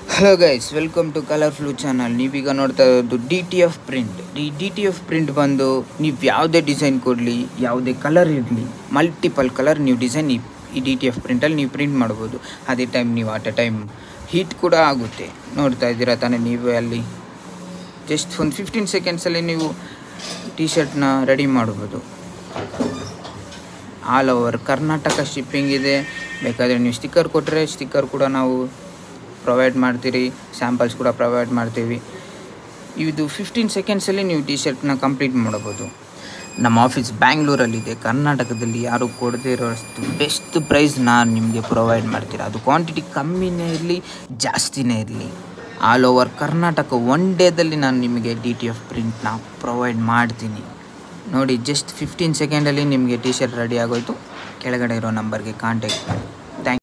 hello guys welcome to colour flu channel ನೀವೀಗ ನೋಡ್ತಾ ಇರೋದು ಡಿ ಟಿ ಎಫ್ ಪ್ರಿಂಟ್ ಈ ಡಿ ಟಿ ಎಫ್ ಪ್ರಿಂಟ್ ಬಂದು ನೀವು ಯಾವುದೇ ಡಿಸೈನ್ ಕೊಡಲಿ ಯಾವುದೇ ಕಲರ್ ಇರಲಿ ಮಲ್ಟಿಪಲ್ ಕಲರ್ ನೀವು ಡಿಸೈನ್ ಈ ಈ ಡಿ ಟಿ ಎಫ್ ಪ್ರಿಂಟಲ್ಲಿ ನೀವು ಪ್ರಿಂಟ್ ಮಾಡ್ಬೋದು ಅದೇ ಟೈಮ್ ನೀವು ಅಟ್ ಎ ಟೈಮ್ ಹೀಟ್ ಕೂಡ ಆಗುತ್ತೆ ನೋಡ್ತಾ ಇದ್ದೀರಾ ತಾನೇ ನೀವೇ ಅಲ್ಲಿ ಜಸ್ಟ್ ಒಂದು ಫಿಫ್ಟೀನ್ ಸೆಕೆಂಡ್ಸಲ್ಲಿ ನೀವು ಟಿ ಶರ್ಟ್ನ ರೆಡಿ ಮಾಡ್ಬೋದು ಆಲ್ ಓವರ್ ಕರ್ನಾಟಕ ಶಿಪ್ಪಿಂಗ್ ಇದೆ ಬೇಕಾದರೆ ನೀವು ಸ್ಟಿಕ್ಕರ್ ಕೊಟ್ಟರೆ ಸ್ಟಿಕ್ಕರ್ ಕೂಡ ನಾವು ಪ್ರೊವೈಡ್ ಮಾಡ್ತೀರಿ ಸ್ಯಾಂಪಲ್ಸ್ ಕೂಡ ಪ್ರೊವೈಡ್ ಮಾಡ್ತೀವಿ ಇದು ಫಿಫ್ಟೀನ್ ಸೆಕೆಂಡ್ಸಲ್ಲಿ ನೀವು ಟಿ ಶರ್ಟ್ನ ಕಂಪ್ಲೀಟ್ ಮಾಡ್ಬೋದು ನಮ್ಮ ಆಫೀಸ್ ಬ್ಯಾಂಗ್ಳೂರಲ್ಲಿದೆ ಕರ್ನಾಟಕದಲ್ಲಿ ಯಾರು ಕೊಡದೇ ಇರೋಷ್ಟು ಬೆಸ್ಟ್ ಪ್ರೈಸ್ ನಾನು ನಿಮಗೆ ಪ್ರೊವೈಡ್ ಮಾಡ್ತೀನಿ ಅದು ಕ್ವಾಂಟಿಟಿ ಕಮ್ಮಿನೇ ಇರಲಿ ಜಾಸ್ತಿನೇ ಇರಲಿ ಆಲ್ ಓವರ್ ಕರ್ನಾಟಕ ಒನ್ ಡೇದಲ್ಲಿ ನಾನು ನಿಮಗೆ ಡಿ ಟಿ ಎಫ್ ಪ್ರಿಂಟ್ನ ಪ್ರೊವೈಡ್ ಮಾಡ್ತೀನಿ ನೋಡಿ ಜಸ್ಟ್ ಫಿಫ್ಟೀನ್ ಸೆಕೆಂಡಲ್ಲಿ ನಿಮಗೆ ಟಿ ಶರ್ಟ್ ರೆಡಿ ಆಗೋಯ್ತು ಕೆಳಗಡೆ ಇರೋ ನಂಬರ್ಗೆ ಕಾಂಟ್ಯಾಕ್ಟ್ ಮಾಡಿ